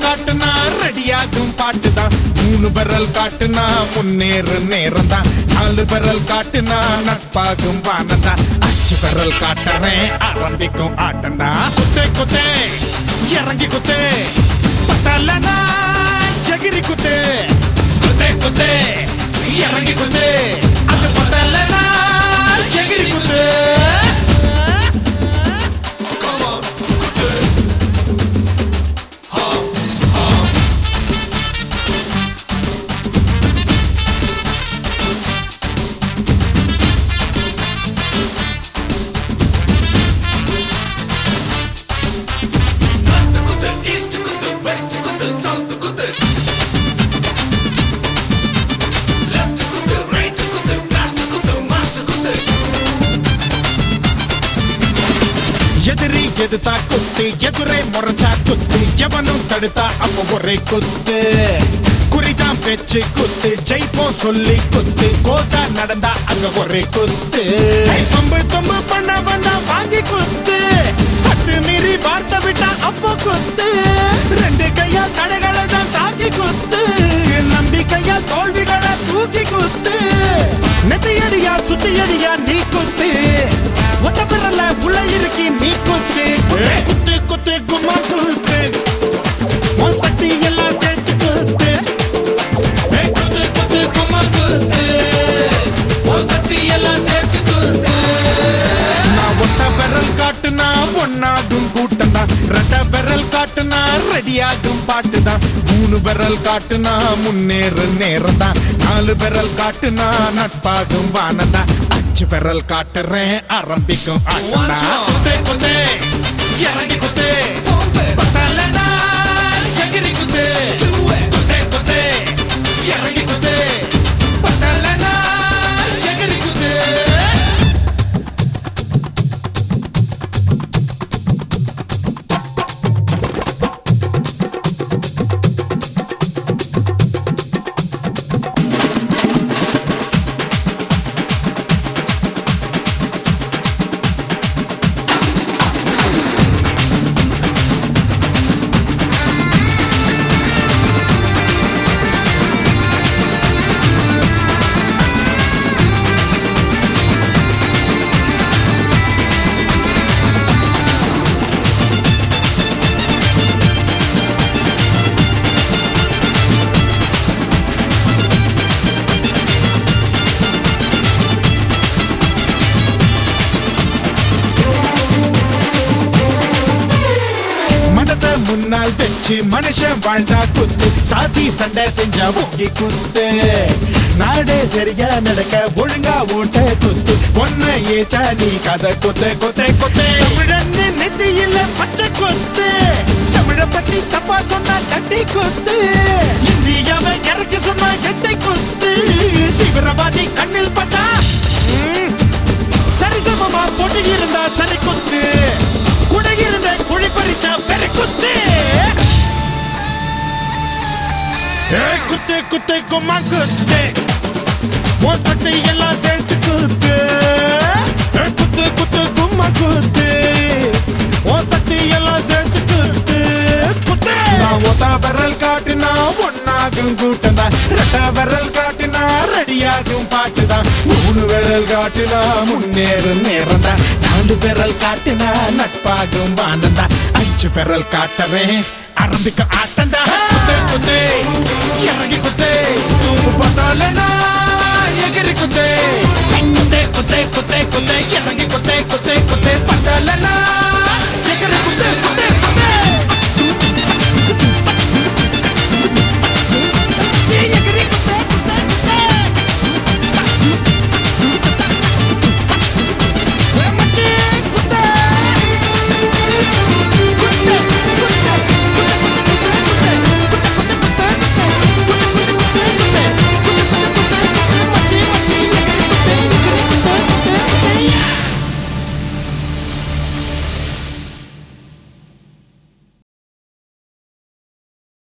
காட்டுனா ரெடியாகும் பாட்டுதான் மூணு விரல் காட்டுனா முன்னேறு நேரம் தான் நாலு விரல் காட்டுனா நட்பாகும் வானந்தான் அஞ்சு விரல் காட்டுறேன் ஆரம்பிக்கும் ஆட்டண்டா குத்தே குத்தே இறங்கி குத்தே பத்தலனா எகிரி குத்தே குத்தே குத்தே இறங்கி குத்தே அது பத்தலனா எகிரி குத்தே எதிரி எதுத்தா குத்து எதிரே முறைச்சா குத்து எவனும் தடுத்தா அப்ப ஒரே குத்து குறிதான் பேச்சு குத்து ஜெயிப்போம் சொல்லி குத்து கோதா நடந்தா அங்க ஒரே குத்து தொம்பு தொம்பு பண்ண பண்ணா வாங்கி குத்து பத்து மீறி வார்த்தை விட்டா அப்போ குத்து ரெண்டு கையா தடைகளை தான் தாக்கி குத்து நம்பிக்கையா தோல்விகளை தூக்கி குத்து நெத்தியடியா சுத்தியடியா நீ குத்து ஒத்த பிறல உள்ள இருக்கி நீ குத்து குத்து குத்து கும்மா குத்து உன் சக்தி எல்லாம் சேர்த்து குத்து ஏய், குத்து குத்து கும்மா குத்து உன் சக்தி எல்லாம் சேர்த்து குத்து நான் ஒத்த விரல் காட்டுனா ஒன்னாகும் கூட்டம் தான் ரெட்ட விரல் காட்டுனா ரெடியாகும் பாட்டு தான் மூணு விரல் காட்டுனா முன்னேறு நேரம் தான் நாலு விரல் காட்டுனா நட்பாகும் வானம் தான் அஞ்சு விரல் காட்டுறேன் ஆரம்பிக்கும் ஆட்டம் தான் குத்தே குத்தே இறங்கி குத்தே பத்தலனா எகிரி குத்தே குத்தே குத்தே இறங்கி குத்தே பத்தலனா எகிரி குத்தே மனத முன்னால் வச்சு மனுஷன் வாழ்ந்தா குத்து சாதி சண்டை செஞ்சா ஓங்கி குத்து நாடே சரியா நடக்க ஒழுங்கா ஓட்ட குத்து ஒன்ன ஏச்சா நீ கதை குத்து குத்து குத்து தமிழன் நெத்தியில பச்சை குத்து தமிழ பத்தி தப்பா சொன்னா தட்டி குத்து இந்தியாவை இறக்கி சொன்னா எட்டை குத்து தீவிரவாதி கண்ணில் பட்டா ம், சரிசமமா பொட்டி இருந்தா சரி குத்து குடை இருந்த குழி பறிச்சா பெரு குத்து ஏய், குத்து குத்து கும்மா குத்து உன் சக்தி எல்லாம் சேர்த்து குத்து ஏய், குத்து குத்து கும்மா குத்து உன் சக்தி எல்லாம் சேர்த்து குத்து குத்து நான் ஒத்த விரல் காட்டினா ஒன்னாகும் கூட்டம் தான் ரெட்ட விரல் காட்டினா ரெடியாகும் பாட்டு தான் மூணு விரல் காட்டினா முன்னேறும் நேரம் தான் நாலு விரல் காட்டினா நட்பாகும் வானம் தான் அஞ்சு விரல் காட்டவே ஆரம்பிக்க ஆட்டம் தான் குத்து குத்து இறங்கி குத்து பார்த்தாலே எகிரி குத்து குத்தே குத்தே குத்தே